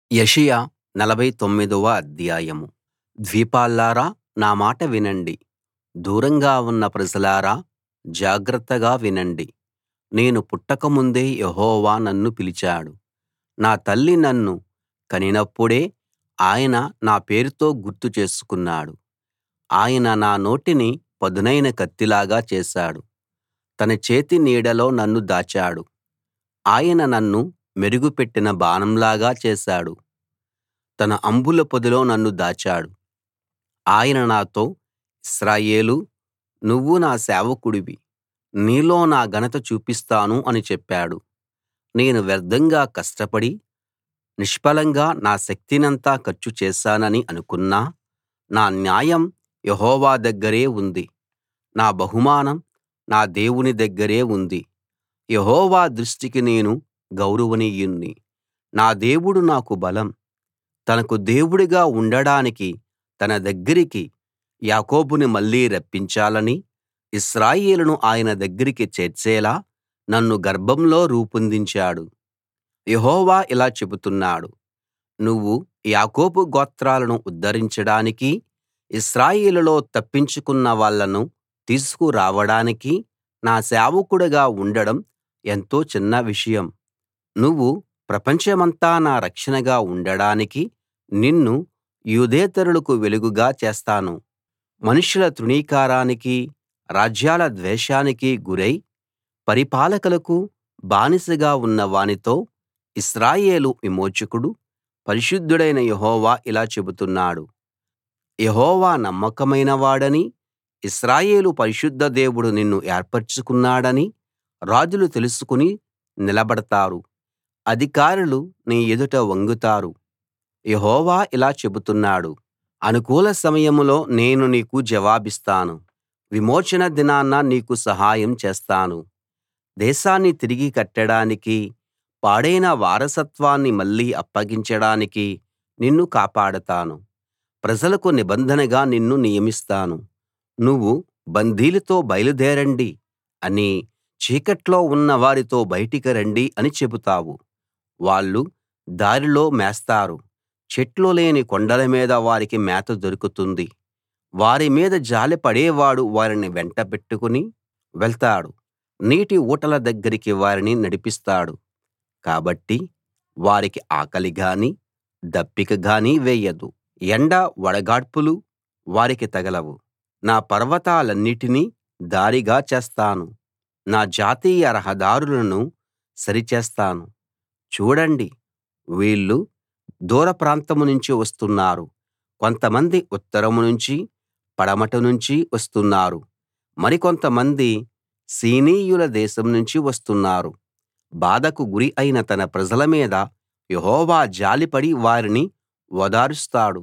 యెషయా నలభై తొమ్మిదవ అధ్యాయం ద్వీపాల్లారా నా మాట వినండి దూరంగా ఉన్న ప్రజలారా జాగ్రత్తగా వినండి నేను పుట్టకముందే యెహోవా నన్ను పిలిచాడు నా తల్లి నన్ను కనినప్పుడే ఆయన నా పేరుతో గుర్తు చేసుకున్నాడు ఆయన నా నోటిని పదునైన కత్తిలాగా చేశాడు తన చేతి నీడలో నన్ను దాచాడు ఆయన నన్ను మెరుగుపెట్టిన బాణంలాగా చేశాడు తన అంబుల పొదిలో నన్ను దాచాడు ఆయన నాతో ఇశ్రాయేలూ నువ్వు నా సేవకుడివి నీలో నా ఘనత చూపిస్తాను అని చెప్పాడు నేను వ్యర్థంగా కష్టపడి నిష్ఫలంగా నా శక్తినంతా ఖర్చు చేశానని అనుకున్నా నా న్యాయం యెహోవా దగ్గరే ఉంది నా బహుమానం నా దేవుని దగ్గరే ఉంది యెహోవా దృష్టికి నేను గౌరవనీయుణ్ణి నా దేవుడు నాకు బలం తనకు దేవుడుగా ఉండడానికి తన దగ్గరికి యాకోబును మళ్ళీ రప్పించాలని ఇశ్రాయేలును ఆయన దగ్గరికి చేర్చేలా నన్ను గర్భంలో రూపొందించాడు యెహోవా ఇలా చెబుతున్నాడు నువ్వు యాకోబు గోత్రాలను ఉద్ధరించడానికీ ఇశ్రాయేలులో తప్పించుకున్న వాళ్ళను తీసుకురావడానికీ నా సేవకుడుగా ఉండడం ఎంతో చిన్న విషయం నువ్వు ప్రపంచమంతా నా రక్షణగా ఉండడానికి నిన్ను యూదేతరులకు వెలుగుగా చేస్తాను మనుషుల తృణీకారానికీ రాజ్యాల ద్వేషానికీ గురై పరిపాలకులకు బానిసగా ఉన్న వానితో ఇశ్రాయేలు విమోచకుడు పరిశుద్ధుడైన యెహోవా ఇలా చెబుతున్నాడు యెహోవా నమ్మకమైన వాడనీ ఇశ్రాయేలు పరిశుద్ధ దేవుడు నిన్ను ఏర్పరచుకున్నాడనీ రాజులు తెలుసుకుని నిలబడతారు అధికారులు నీ ఎదుట వంగుతారు యెహోవా ఇలా చెబుతున్నాడు అనుకూల సమయంలో నేను నీకు జవాబిస్తాను విమోచన దినాన నీకు సహాయం చేస్తాను దేశాన్ని తిరిగి కట్టడానికీ పాడైన వారసత్వాన్ని మళ్ళీ అప్పగించడానికీ నిన్ను కాపాడతాను ప్రజలకు నిబంధనగా నిన్ను నియమిస్తాను నువ్వు బందీలతో బయలుదేరండి అనీ చీకట్లో ఉన్న వారితో బయటికి రండి అని చెబుతావు వాళ్ళు దారిలో మేస్తారు చెట్లు లేని కొండల మీద వారికి మేత దొరుకుతుంది వారి మీద జాలి పడేవాడు వారిని వెంటబెట్టుకుని వెళ్తాడు నీటి ఊటల దగ్గరికి వారిని నడిపిస్తాడు కాబట్టి వారికి ఆకలి గానీ దప్పిక గానీ వేయదు ఎండ వడగాడ్పులు వారికి తగలవు నా పర్వతాలన్నిటినీ దారిగా చేస్తాను నా జాతీయ రహదారులను సరిచేస్తాను చూడండి వీళ్ళు దూర ప్రాంతం నుంచి వస్తున్నారు కొంతమంది ఉత్తరం నుంచి పడమట నుంచి వస్తున్నారు మరికొంతమంది సీనీయుల దేశం నుంచి వస్తున్నారు బాధకు గురి అయిన తన ప్రజల మీద యెహోవా జాలిపడి వారిని ఓదారుస్తాడు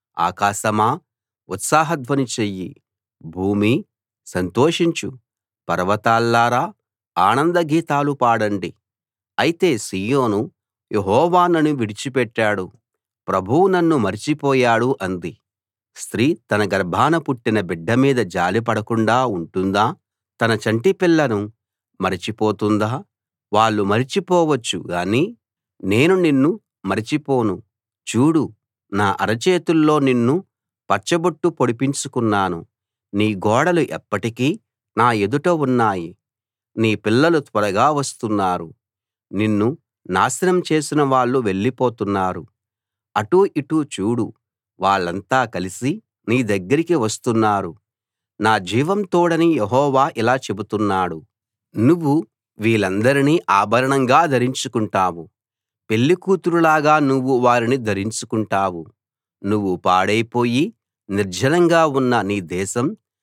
ఆకాశమా ఉత్సాహధ్వని చెయ్యి భూమీ సంతోషించు పర్వతాల్లారా ఆనంద గీతాలు పాడండి అయితే సీయోను యెహోవా నన్ను విడిచిపెట్టాడు ప్రభువు నన్ను మరిచిపోయాడు అంది స్త్రీ తన గర్భాన పుట్టిన బిడ్డ మీద జాలి పడకుండా ఉంటుందా తన చంటిపిల్లను మరచిపోతుందా వాళ్ళు మరిచిపోవచ్చు గాని నేను నిన్ను మరచిపోను చూడు నా అరచేతుల్లో నిన్ను పచ్చబొట్టు పొడిపించుకున్నాను నీ గోడలు ఎప్పటికీ నా ఎదుట ఉన్నాయి నీ పిల్లలు త్వరగా వస్తున్నారు నిన్ను నాశనం చేసిన వాళ్ళు వెళ్ళిపోతున్నారు అటూ ఇటూ చూడు వాళ్ళంతా కలిసి నీ దగ్గరికి వస్తున్నారు నా జీవం తోడని యెహోవా ఇలా చెబుతున్నాడు నువ్వు వీళ్ళందరినీ ఆభరణంగా ధరించుకుంటావు పెళ్లికూతురులాగా నువ్వు వారిని ధరించుకుంటావు నువ్వు పాడైపోయి నిర్జనంగా ఉన్న నీ దేశం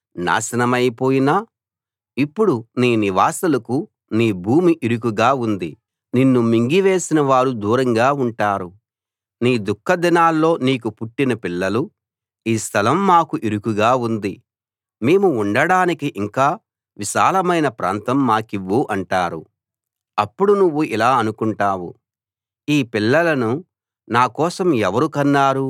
నాశనమైపోయినా ఇప్పుడు నీ నివాసులకు నీ భూమి ఇరుకుగా ఉంది నిన్ను మింగివేసిన వారు దూరంగా ఉంటారు నీ దుఃఖదినాల్లో నీకు పుట్టిన పిల్లలు ఈ స్థలం మాకు ఇరుకుగా ఉంది మేము ఉండడానికి ఇంకా విశాలమైన ప్రాంతం మాకివ్వు అంటారు అప్పుడు నువ్వు ఇలా అనుకుంటావు ఈ పిల్లలను నా కోసం ఎవరు కన్నారు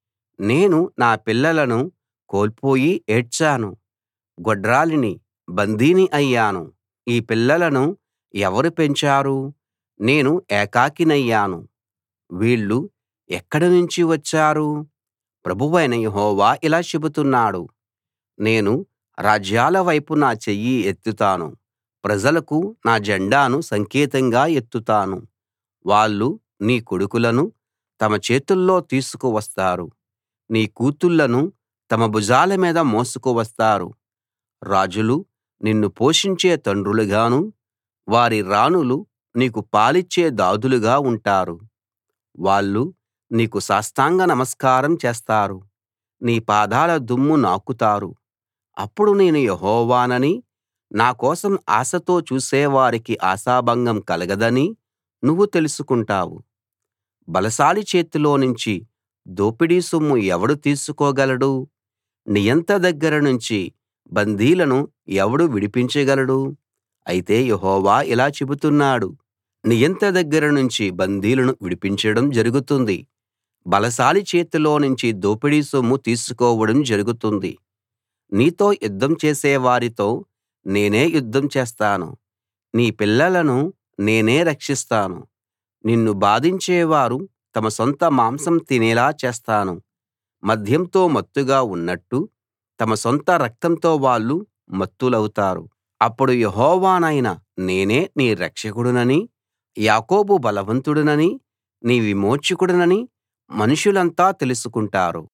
నేను నా పిల్లలను కోల్పోయి ఏడ్చాను గొడ్రాలిని బందీని అయ్యాను ఈ పిల్లలను ఎవరు పెంచారు నేను ఏకాకినయ్యాను వీళ్ళు ఎక్కడి నుంచి వచ్చారు ప్రభువైన యెహోవా ఇలా చెబుతున్నాడు నేను రాజ్యాల వైపు నా చెయ్యి ఎత్తుతాను ప్రజలకు నా జెండాను సంకేతంగా ఎత్తుతాను వాళ్ళు నీ కొడుకులను తమ చేతుల్లో తీసుకు వస్తారు నీ కూతుళ్ళను తమ భుజాల మీద మోసుకు వస్తారు రాజులు నిన్ను పోషించే తండ్రులుగాను వారి రాణులు నీకు పాలిచ్చే దాదులుగా ఉంటారు వాళ్ళు నీకు సాష్టాంగ నమస్కారం చేస్తారు నీ పాదాల దుమ్ము నాకుతారు అప్పుడు నేను యెహోవానని నా కోసం ఆశతో చూసేవారికి ఆశాభంగం కలగదని నువ్వు తెలుసుకుంటావు బలశాలి చేతిలోనుంచి దోపిడీ సొమ్ము ఎవడు తీసుకోగలడు నియంత దగ్గర నుంచి బందీలను ఎవడు విడిపించగలడు అయితే యెహోవా ఇలా చెబుతున్నాడు నియంత దగ్గర నుంచి బందీలను విడిపించడం జరుగుతుంది బలశాలి చేతిలో నుంచి దోపిడీ సొమ్ము తీసుకోవడం జరుగుతుంది నీతో యుద్ధం చేసే వారితో నేనే యుద్ధం చేస్తాను నీ పిల్లలను నేనే రక్షిస్తాను నిన్ను బాధించేవారు తమ సొంత మాంసం తినేలా చేస్తాను మద్యంతో మత్తుగా ఉన్నట్టు తమ సొంత రక్తంతో వాళ్ళు మత్తులవుతారు అప్పుడు యెహోవానైన నేనే నీ రక్షకుడినని యాకోబు బలవంతుడినని నీ విమోచకుడినని మనుషులంతా తెలుసుకుంటారు